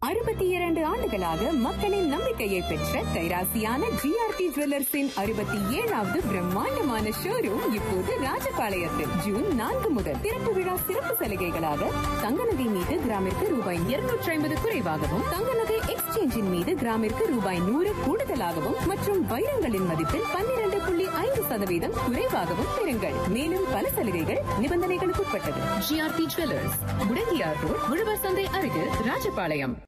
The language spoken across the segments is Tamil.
அறுபத்தி இரண்டு ஆண்டுகளாக மக்களின் நம்பிக்கையை பெற்ற கைராசியான ஜிஆர்டி ஜுவல்லர்ஸின் அறுபத்தி ஏழாவது பிரம்மாண்டமான ஷோரூம் இப்போது ராஜபாளையத்தில் ஜூன் நான்கு முதல் திறப்பு விழா சிறப்பு சலுகைகளாக தங்க நகை மீது கிராமிற்கு ரூபாய் இருநூற்றி ஐம்பது குறைவாகவும் தங்க நகை எக்ஸ்சேஞ்சின் மீது கிராமிற்கு ரூபாய் நூறு கூடுதலாகவும் மற்றும் வைரங்களின் மதிப்பில் பன்னிரண்டு புள்ளி ஐந்து சதவீதம் குறைவாகவும் பெறுங்கள் மேலும் பல சலுகைகள் நிபந்தனைகளுக்கு உட்பட்டது ஜிஆர்டி ஜுவல்லர்ஸ் முடங்கியார் ரோட் உழவர் சந்தை அருகில் ராஜபாளையம்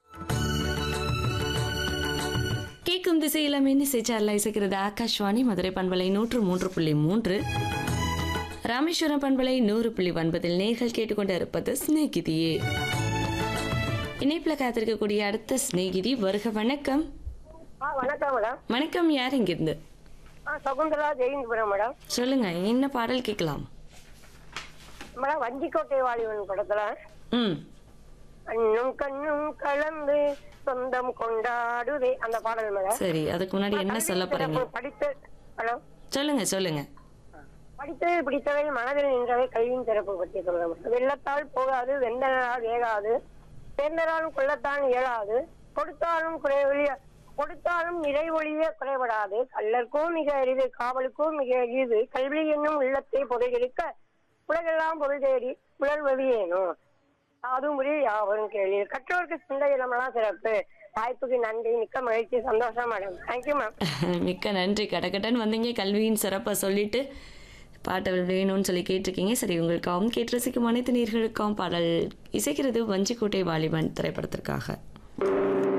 கேட்கும் திசையில் மின்னிசை சாரல இசைக்கிறது ஆகாஷ்வாணி மதுரை பண்பலை நூற்று மூன்று புள்ளி மூன்று ராமேஸ்வரம் பண்பலை நூறு புள்ளி ஒன்பதில் நேர்கள் கேட்டுக்கொண்டு இருப்பது ஸ்நேகிதியே இணைப்பில் காத்திருக்கக்கூடிய அடுத்த ஸ்நேகிதி வருக வணக்கம் ஆ வணக்கம் மேடம் வணக்கம் யார் இங்கிருந்து ஆ சகுந்தலா ஜெயந்திபுரம் மேடம் சொல்லுங்க என்ன பாடல் கேட்கலாம் மேடம் வஞ்சிக்கோட்டை வாலிபன் படத்துல ம் கண்ணும் கண்ணும் கலந்து சொந்தம் கொண்டாடுதே அந்த பாடல் மேடம் சரி அதுக்கு முன்னாடி என்ன சொல்ல போறீங்க படித்து ஹலோ சொல்லுங்க சொல்லுங்க படித்தது பிடித்தவை மனதில் நின்றவை கல்வியின் சிறப்பு பற்றி சொல்றேன் மேடம். வெள்ளத்தால் போகாது வெந்தனால் வேகாது சேர்ந்தனாலும் கொள்ளத்தான் இயலாது கொடுத்தாலும் குறைவொழிய கொடுத்தாலும் நிறைவொழிய குறைபடாது கல்லற்கும் மிக அரிது காவலுக்கும் மிக எளிது கல்வி என்னும் உள்ளத்தை புதையெடுக்க உலகெல்லாம் பொருள் தேடி உழல்வது ஏனோ அதுவும் முறை யாவரும் கேள்வி கற்றோருக்கு சிந்தை இடமெல்லாம் சிறப்பு வாய்ப்புக்கு நன்றி மிக்க மகிழ்ச்சி சந்தோஷம் மேடம் தேங்க்யூ மேம் மிக்க நன்றி கடகடன் வந்தீங்க கல்வியின் சிறப்பை சொல்லிட்டு பாட்டல் வேணும்னு சொல்லி கேட்டிருக்கீங்க சரி உங்களுக்காகவும் கேட்டு ரசிக்கும் அனைத்து நேர்களுக்காகவும் பாடல் இசைக்கிறது வஞ்சிக்கோட்டை வாலிபன் திரைப்படத்திற்காக